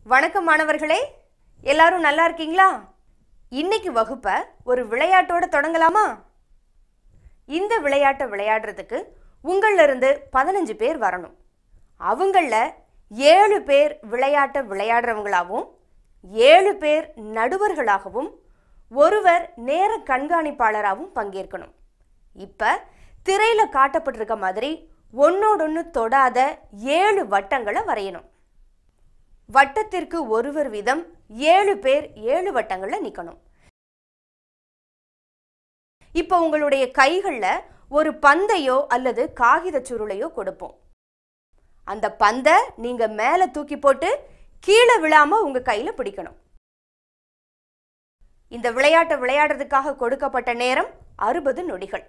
வணக்கம் மாணவர்களே எல்லாரும் நல்லா இருக்கீங்களா இன்னைக்கு வகுப்பை ஒரு விளையாட்டோட தொடங்கலாமா இந்த விளையாட்டை விளையாடுறதுக்கு உங்கள்ல இருந்து பதினஞ்சு பேர் வரணும் அவங்கள ஏழு பேர் விளையாட்டை விளையாடுறவங்களாகவும் ஏழு பேர் நடுவர்களாகவும் ஒருவர் நேர கண்காணிப்பாளராகவும் பங்கேற்கணும் இப்ப திரையில காட்டப்பட்டிருக்க மாதிரி ஒன்னோடொன்னு தொடாத ஏழு வட்டங்களை வரையணும் வட்டத்திற்கு ஒருவர் வீதம் ஏழு பேர் ஏழு வட்டங்கள்ல நிக்கணும் இப்போ உங்களுடைய கைகள்ல ஒரு பந்தையோ அல்லது காகித சுருளையோ கொடுப்போம் அந்த பந்தை நீங்க மேல தூக்கி போட்டு கீழே விழாம உங்க கையில பிடிக்கணும் இந்த விளையாட்டை விளையாடுறதுக்காக கொடுக்கப்பட்ட நேரம் அறுபது நொடிகள்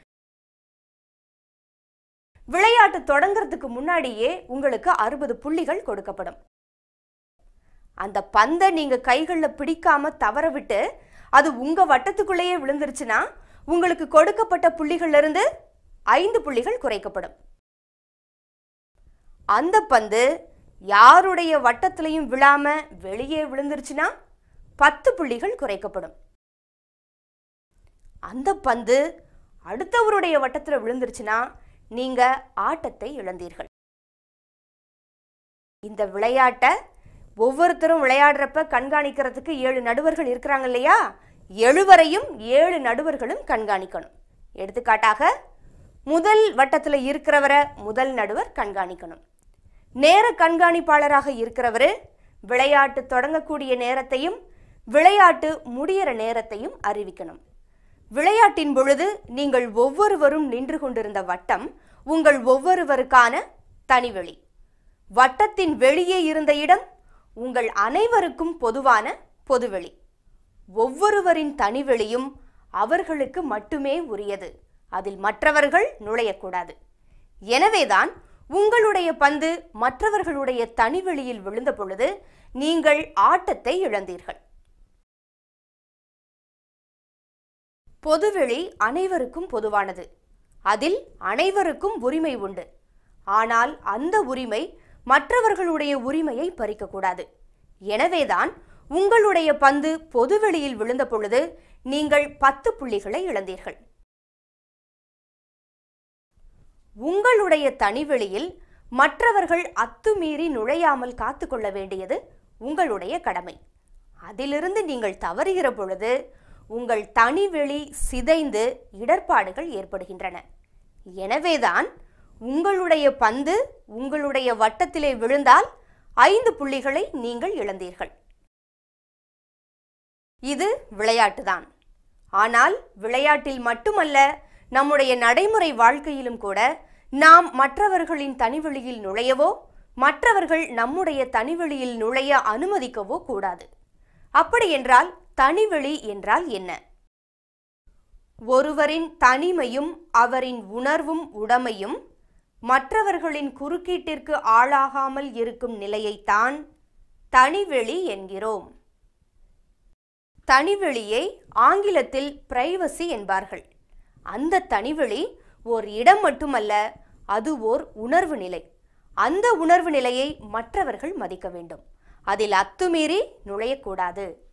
விளையாட்டு தொடங்குறதுக்கு முன்னாடியே உங்களுக்கு அறுபது புள்ளிகள் கொடுக்கப்படும் அந்த பந்தை நீங்க கைகள்ல பிடிக்காம தவற விட்டு அது உங்க வட்டத்துக்குள்ளேயே விழுந்துருச்சுன்னா உங்களுக்கு கொடுக்கப்பட்ட புள்ளிகள்ல இருந்து ஐந்து புள்ளிகள் குறைக்கப்படும் அந்த பந்து யாருடைய வட்டத்திலையும் விழாம வெளியே விழுந்துருச்சுன்னா பத்து புள்ளிகள் குறைக்கப்படும் அந்த பந்து அடுத்தவருடைய வட்டத்துல விழுந்துருச்சுன்னா நீங்க ஆட்டத்தை இழந்தீர்கள் இந்த விளையாட்டை ஒவ்வொருத்தரும் விளையாடுறப்ப கண்காணிக்கிறதுக்கு ஏழு நடுவர்கள் இருக்கிறாங்க இல்லையா எழுவரையும் ஏழு நடுவர்களும் கண்காணிக்கணும் எடுத்துக்காட்டாக முதல் வட்டத்தில் இருக்கிறவரை முதல் நடுவர் கண்காணிக்கணும் நேர கண்காணிப்பாளராக இருக்கிறவர் விளையாட்டு தொடங்கக்கூடிய நேரத்தையும் விளையாட்டு முடியிற நேரத்தையும் அறிவிக்கணும் விளையாட்டின் பொழுது நீங்கள் ஒவ்வொருவரும் நின்று கொண்டிருந்த வட்டம் உங்கள் ஒவ்வொருவருக்கான தனிவெளி வட்டத்தின் வெளியே இருந்த இடம் உங்கள் அனைவருக்கும் பொதுவான பொதுவெளி ஒவ்வொருவரின் தனிவெளியும் அவர்களுக்கு மட்டுமே உரியது அதில் மற்றவர்கள் நுழையக்கூடாது எனவேதான் உங்களுடைய பந்து மற்றவர்களுடைய தனிவெளியில் விழுந்த பொழுது நீங்கள் ஆட்டத்தை இழந்தீர்கள் பொதுவெளி அனைவருக்கும் பொதுவானது அதில் அனைவருக்கும் உரிமை உண்டு ஆனால் அந்த உரிமை மற்றவர்களுடைய உரிமையை பறிக்கக்கூடாது எனவேதான் உங்களுடைய பந்து பொதுவெளியில் விழுந்த பொழுது நீங்கள் பத்து புள்ளிகளை இழந்தீர்கள் உங்களுடைய தனிவெளியில் மற்றவர்கள் அத்துமீறி நுழையாமல் காத்துக்கொள்ள வேண்டியது உங்களுடைய கடமை அதிலிருந்து நீங்கள் தவறுகிற பொழுது உங்கள் தனிவெளி சிதைந்து இடர்பாடுகள் ஏற்படுகின்றன எனவேதான் உங்களுடைய பந்து உங்களுடைய வட்டத்திலே விழுந்தால் ஐந்து புள்ளிகளை நீங்கள் இழந்தீர்கள் இது விளையாட்டுதான் ஆனால் விளையாட்டில் மட்டுமல்ல நம்முடைய நடைமுறை வாழ்க்கையிலும் கூட நாம் மற்றவர்களின் தனிவெளியில் நுழையவோ மற்றவர்கள் நம்முடைய தனிவெளியில் நுழைய அனுமதிக்கவோ கூடாது அப்படி என்றால் தனிவெளி என்றால் என்ன ஒருவரின் தனிமையும் அவரின் உணர்வும் உடமையும் மற்றவர்களின் குறுக்கீட்டிற்கு ஆளாகாமல் இருக்கும் நிலையைத்தான் தனிவெளி என்கிறோம் தனிவெளியை ஆங்கிலத்தில் பிரைவசி என்பார்கள் அந்த தனிவெளி ஓர் இடம் மட்டுமல்ல அது ஓர் உணர்வு நிலை அந்த உணர்வு நிலையை மற்றவர்கள் மதிக்க வேண்டும் அதில் அத்துமீறி நுழையக்கூடாது